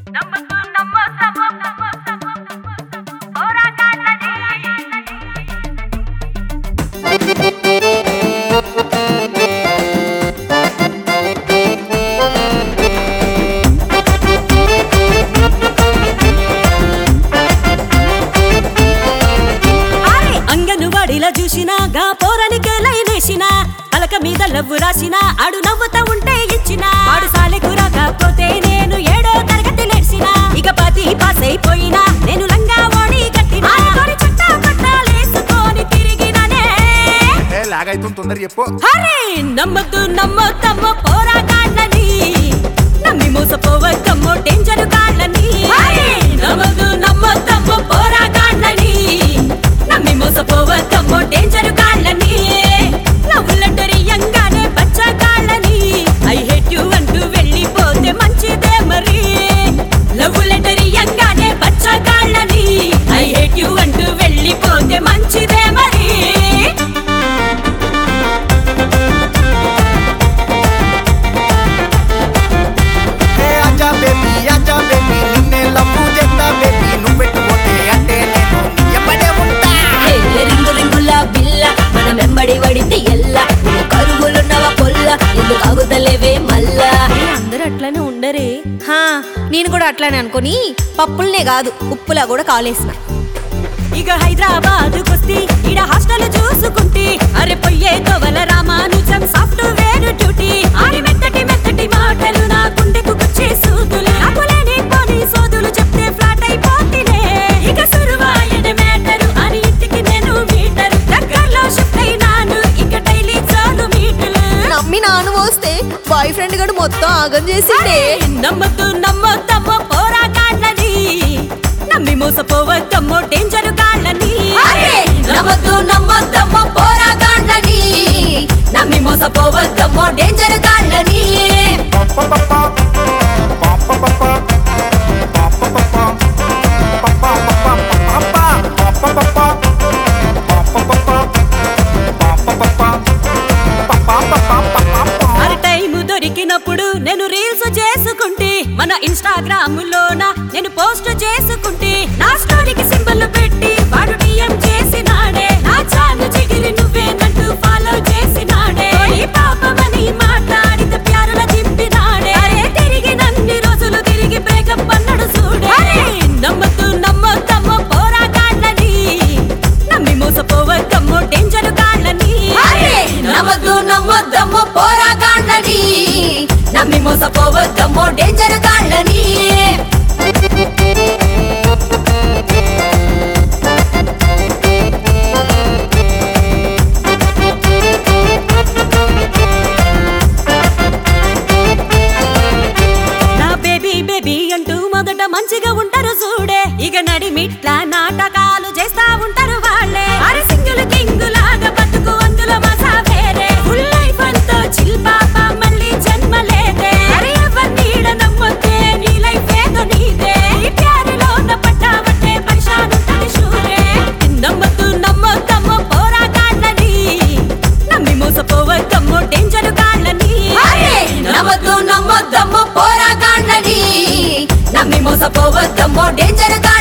అంగనువాడిలా చూసినా గా పోరనికే లైనేసిన పలక మీద లవ్వు రాసిన ఆడు నవ్వుతా ఉంటే ఇచ్చిన వాడు సాలెకు రాకపోతే నేను ఏడో తరగతి లేచిన ఇక పది పాస్ అయిపోయినా నేను లంగా ఓణి కట్టిన ఆడుకొని చుట్టా పట్టాలేసుకొని తిరిగిననే ఏ లాగైతుంది తొందర చెప్పు హరే నమ్మద్దు నమ్మొద్దమ్మో పోరాగాళ్ళని నమ్మి మోసపోవద్దమ్మో డేంజర్ గాళ్ళని నమ్మద్దు నమ్మొద్దమ్మో పోరాగాళ్ళని నమ్మి మోసపోవద్దమ్మో డేంజర్ గాళ్ళని నవ్వులంటరియంగానే బచ్చగాళ్ళని ఐ హేట్ యు అంటూ వెళ్ళిపోతే మంచిదే మరి లవ్వులంటరియంగానే బచ్చగాళ్ళని ఐ హేట్ యు అంటూ వెళ్ళిపోతే మంచిదే మరి ఏ ఆజా బేబీ ఆజా బేబీ నిన్నే లవ్వు చేస్తా బేబీ నువ్వు పెట్టుకుంటే అంటే నేను నీ ఎమ్మడే ఉంటా హే, రింగు రింగుల బిల్ల మనం వెంబడి పడితే ఎల్ల నువ్వు కరుగులున్నవ పొల్ల ఎందుకు ఆగుతలేవే మళ్ళా అందరూ అట్లనే ఉండరే హా నేను కూడా అట్లానే అనుకొని పప్పుల్నే కాదు ఉప్పులా కూడా కాలేసిన ఇక హైదరాబాద్ కుస్తీ ఇడ హాస్టల్ చూసుకుంటే అరే పొయ్యే తోవల రామానుజం సాఫ్ట్వేర్ డ్యూటీ ఆడి మెత్తటి మెత్తటి మాటలు నా గుండెకు గుచ్చే సూదులు నాకు లేని పోని సోదులు చెప్తే ఫ్లాట్ అయిపోతేనే ఇక సురువాయన మేటరు అని ఇంటికి నేను మీటరు దగ్గరలో షిఫ్ట్ అయినాను ఇక డైలీ చాలు మీటలు నమ్మి నాను మోస్తే బాయ్ ఫ్రెండ్ గడు మొత్తం ఆగం చేసిండే నమ్మద్దు నమ్మొద్దమ్మో పోరాగాళ్ళని నమ్మి మోసపోవద్దమ్మో డేంజర్ గాళ్ళని నమ్మద్దు నమ్మద్దమ్మో పోరాగాళ్ళని నమ్మి మోసపోవద్దమ్మో డేంజర్ గాళ్ళని మరి టైం దొరికినప్పుడు నేను రీల్స్ చేసుకుంటే మన ఇన్స్టాగ్రామ్ లోన నేను పోస్ట్ చేసుకుంటే నా స్టోరీకి సింబల్ పెట్టి వాడు డిఎం చేసినాడే నా చాలు చిగిరి నువ్వేనంటూ ఫాలో చేసినాడే ఈ పాపమని మాట్లాడితే ప్యారుల దింపినాడే అరే తిరిగి నన్ని రోజులు తిరిగి బ్రేకప్ అన్నాడు చూడే నమ్మద్దు నమ్మొద్దమ్మో పోరాగాళ్ళని నమ్మి మోసపోవద్దమ్మో డేంజర్ గాళ్ళని నమ్మద్దు నమ్మద్దమ్మో పోరాగాళ్ళని నమ్మి మోసపోవద్దమ్మో డేంజర్ గాళ్ళని నా బేబీ బేబీ అంటూ మొదట మంచిగా ఉంటారు చూడే ఇక నడిమిట్ల నాటకాలు చేస్తా ఉంటారు వాళ్ళే అరే సింగిల్ కింగ్ లాగా బతుకు అందులో మజా వేరే ఫుల్ లైఫ్ అంతా చిల్ పాప మళ్ళీ జన్మ లేదే అరే ఎవరినీడ నమ్మొద్దే నీ లైఫ్ ఏదో నీదే ఈ ప్యారులో ఉన్న పట్టావట్టే పరిశాన్ ఉంటది చూడే నమ్మద్దు నమ్మొద్దమ్మో పోరాగాళ్ళని నమ్మి మోసపోవద్దమ్మో డేంజర్ గాళ్ళని నమ్మద్దు నమ్మద్దమ్మో పోరాగాళ్ళని నమ్మి మోసపోవద్దమ్మో డేంజర్